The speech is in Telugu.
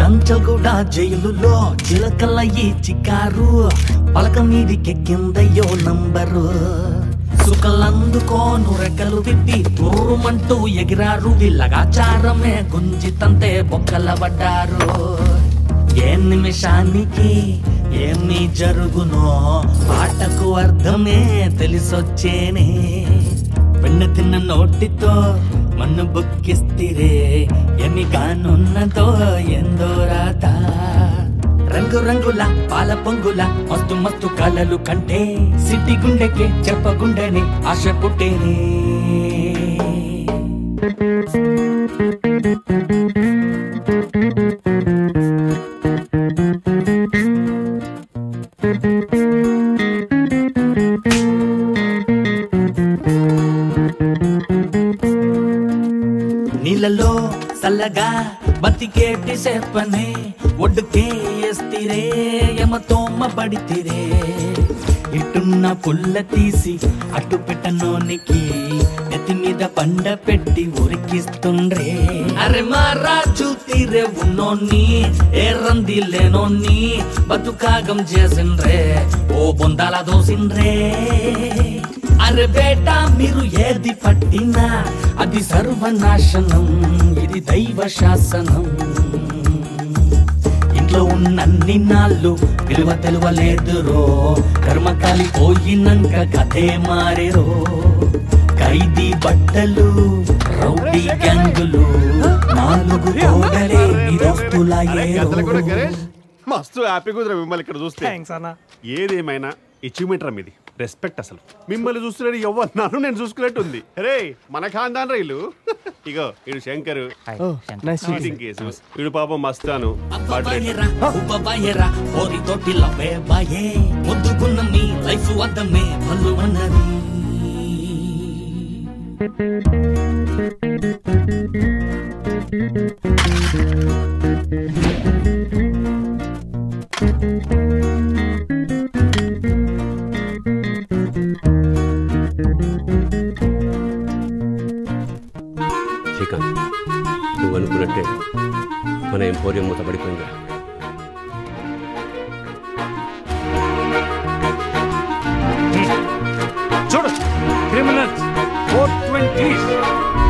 చంచల్ కూడా జైలులో చిలకల ఈ చికారు పలక మీదికెక్కిందయ్యో నంబరు సుఖలందుకోను రెక్కలు విప్పి తుర్రుమంటూ ఎగిరారు వీళ్ళగాచారమే గుంజితంతే బొక్కల పడ్డారు ఏ నిమిషానికి ఏమి జరుగునో పాటకు అర్థమే తెలిసొచ్చేనే వెన్న తిన్న నోటితో మన్ను బుక్కిస్తిరే ఏమి కానున్నదో ఎందో రాత రంగు రంగుల పాల పొంగుల మస్తు మస్తు కళలు కంటే సిద్ధి గుండెకి చెప్పగుండెని ఆశ పుట్టేనే నీళ్ళలో చల్లగా బతికేటి చెప్పనే ఒడ్డుకే ఎస్తిరే యమతోమ పడితిరే ఇటున్న పుల్ల తీసి అటు పెట్టనోనికి నెత్తి మీద పండ పెట్టి ఉరికిస్తుండ్రే అరే మారా చూతిరే ఉన్నోన్ని ఏ రంది లేనోన్ని బతుకాగం చేసిండ్రే ఓ బొందాల దోసిండ్రే అరే బేటా మీరు ఏది పట్టినా అది సర్వనాశనం ఇది దైవ శాసనం ఇంట్లో ఉన్నన్ని నాళ్ళు విలువ తెలువలేదురో కర్మ కాలిపోయినాక కథే మారేరో ఖైదీ బట్టలు రౌడీ గ్యాంగులు నాలుగు గోడలే మీ దోస్తులాయేరో గద్దల కూడా గణేష్ మస్తు హ్యాపీ కుదిరా మిమ్మల్ని ఇక్కడ చూస్తే థ్యాంక్స్ అన్న ఏదేమైనా అచీవ్మెంట్ రా మీది రెస్పెక్ట్ అసలు మిమ్మల్ని చూస్తున్నాడు ఎవ్వరు నన్ను నేను చూసుకున్నట్టు ఉంది రే మన ఖాందాన్ రైలు ఇగో ఇడు శంకర్ చీటింగ్ కేసు ఇడు పాపం మస్తాను అబ్బబాయేరా, ఉబ్బబాయేరా, ఓరి తోటి లవ్వే బాయే ముద్దుకున్న మీ లైఫ్ వద్దమే పళ్ళు అన్నది శ్రీకాంత్ నువ్వు అనుకున్నట్టే మన ఎంపోరియం మూతపడిపోయిందిరా చూడు క్రిమినల్స్ ఫోర్ ట్వంటీ